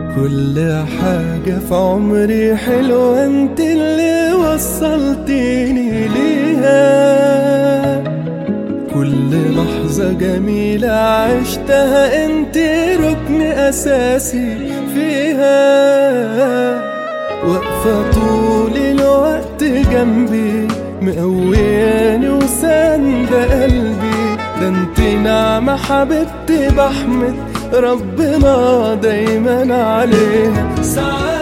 كل حاجة في عمري حلوة انت اللي وصلتيني ليها كل لحظة جميلة عشتها انت ركن أساسي فيها واقفة طول الوقت جنبي مقوياني وساندة قلبي ده انت نعمة حبيبتي بحمد ربنا دايما عليها ساعات